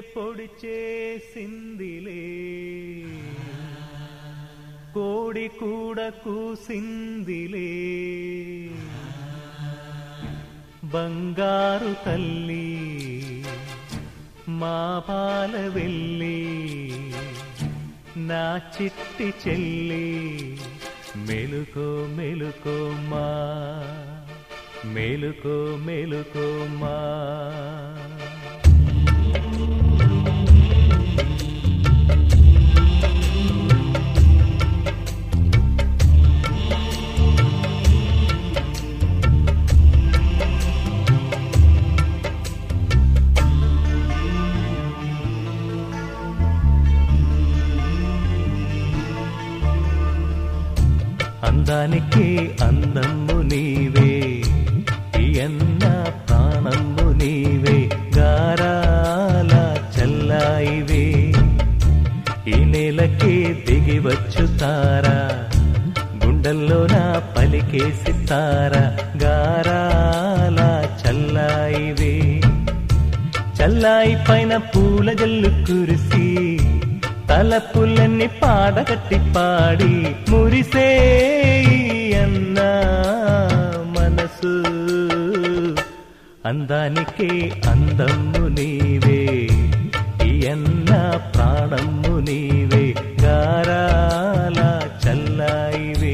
పొడి చేసిందిలే కోడి కూడా కూసిందిలే బంగారు తల్లి మా పాల వెళ్ళి నా చిట్టి చెల్లి మెలుకో మెలుకో మా మెలుకో మెలుకో మా అందానికి అందమ్ము నీవే ఎన్న ప్రాణమ్ము నీవే గారాల చల్లాయివే ఈ నేలకి దిగి వచ్చుతారా గుండెల్లో నా పలికేసి తారా గారాల చల్లాయివే చల్లాయి పైన పూల జల్లు కురిసి తలపులన్నీ పాడగట్టి పాడి మురిసే అన్న మనసు అందానికి అందమ్ము నీవే ఈ అన్న ప్రాణమ్ము నీవే గారాల చల్లాయివే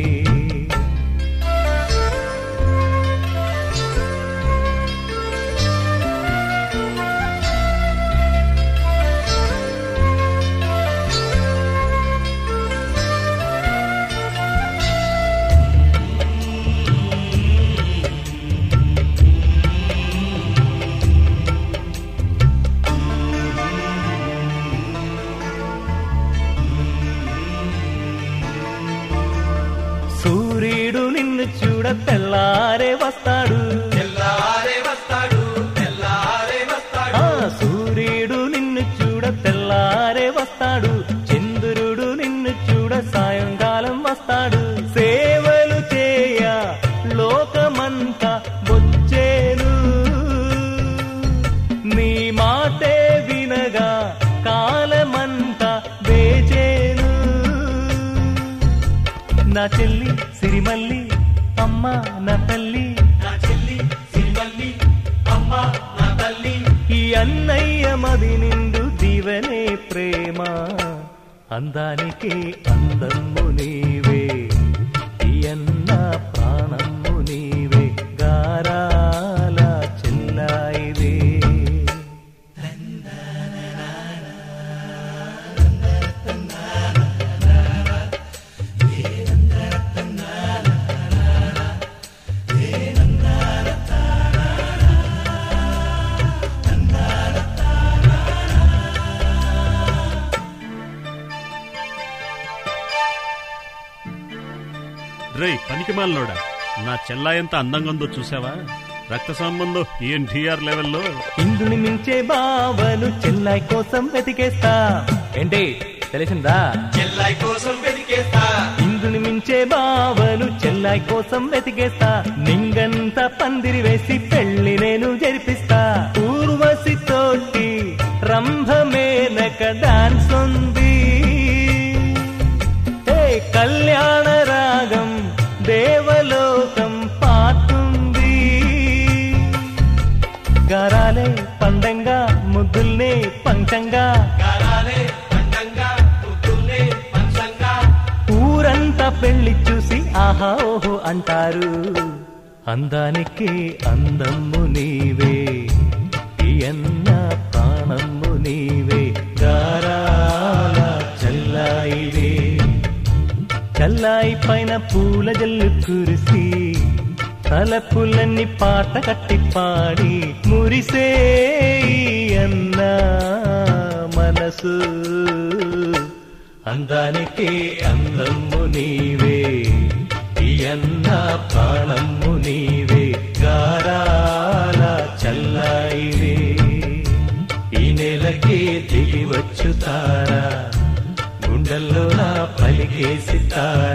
సూర్యుడు నిన్ను చూడ తెల్లారే వస్తాడు తెల్లారే వస్తాడు తెల్లారే వస్తాడు ఆ సూర్యుడు నిన్ను చూడ తెల్లారే వస్తాడు చంద్రుడు నిన్ను చూడ సాయంకాలం వస్తాడు సేవలు చేయ లోకమంతా వచ్చేను నీ మాటే వినగా కాలమంతా వేచేను నా చెల్లి సిరిమల్లి అమ్మ నా తల్లి నా చెల్లి సిరిమల్లి అమ్మ నా తల్లి ఈ అన్నయ్య మది నిండు దీవనే ప్రేమ అందానికి అందమ్ము నీవే ఈ అన్న ప్రాణమ్ము నీవే గారాల చెల్లాయివే రేయ్ పనికిమాలనోడా నా చెల్లా ఎంత అందంగా ఉందో చూసావా రక్త సంబంధం ఈఎన్టీఆర్ లెవెల్లో ఇందుని మించే బావను చెల్లాయి కోసం వెతికేస్తా ఏంటి తెలిసిందా చెల్లాయి కోసం వెతికేస్తా ఇందుని మించే బావను చెల్లాయి కోసం వెతికేస్తా నింగంత పందిరి వేసి పెళ్లి నేను జరిపిస్తా ఊర్వశి తోటి రంభమేనక డాన్స్ ఉంది ఏ కళ్యాణ రాగం దేవలోకం పాతుంది గారాలే పండంగా ముద్దుల్నే పంచంగా గారాలే పండంగా పొద్దున్నే పంచంగా ఊరంతా పెళ్లి చూసి ఆహా ఓహో అంటారు అందానికి అందమ్ము నీవే ఈ అన్న ప్రాణమ్ము నీవే గారాల చల్లాయివే చల్లాయి పైన పూల జల్లు కురిసి తలపులన్నీ పాట కట్టి పాడి మురిసే అన్న మనసు అందానికి అందమ్ము నీవే ఈ అన్న ప్రాణమ్ము నీవే గారాల చల్లాయివే ఈ నెలకి దిగి వచ్చుతారా గుండెల్లో నా పలికేసి తారా